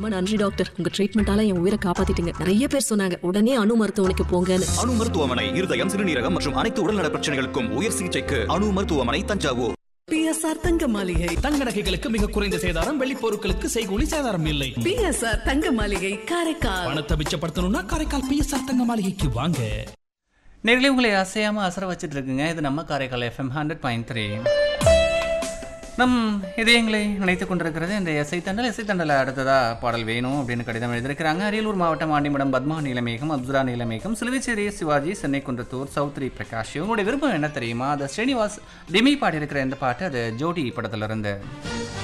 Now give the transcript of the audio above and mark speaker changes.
Speaker 1: ரொம்ப நன்றி டாக்டர் உங்க ட்ரீட்மெண்டால என் உயிரை காப்பாத்திட்டீங்க நிறைய பேர் சொன்னாங்க உடனே அணு மருத்துவமனைக்கு போங்கன்னு
Speaker 2: அணு மருத்துவமனை இருதயம் சிறுநீரகம் மற்றும் அனைத்து உடல்நல பிரச்சனைகளுக்கும் உயர் சிகிச்சைக்கு அணு மருத்துவமனை தஞ்சாவூர்
Speaker 3: பிஎஸ்ஆர் தங்க மாளிகை
Speaker 4: தங்க நகைகளுக்கு மிக குறைந்த சேதாரம் வெள்ளி பொருட்களுக்கு செய்கூலி சேதாரம் இல்லை
Speaker 3: பிஎஸ்ஆர் தங்க மாளிகை காரைக்கால்
Speaker 4: பணத்தை மிச்சப்படுத்தணும்னா காரைக்கால் பிஎஸ்ஆர் தங்க மாளிகைக்கு வாங்க
Speaker 5: நேரிலே உங்களை அசையாமல் அசர வச்சுட்டு இருக்குங்க இது நம்ம Karaikal FM hundred point three நம் இதயங்களை நினைத்து கொண்டிருக்கிறது இந்த எஸ்ஐ தண்டல் எஸ்ஐ தண்டல அடுத்ததா பாடல் வேணும் அப்படின்னு கடிதம் எழுதியிருக்கிறாங்க அரியலூர் மாவட்டம் ஆண்டிமடம் பத்மா நீலமேகம் அப்துரா நீலமேகம் சிலுவைச்சேரி சிவாஜி சென்னை குன்றத்தூர் சௌத்ரி பிரகாஷ் இவங்களுடைய விருப்பம் என்ன தெரியுமா அது ஸ்ரீனிவாஸ் டிமி பாடியிருக்கிற இந்த பாட்டு அது ஜோடி படத்துல இருந்து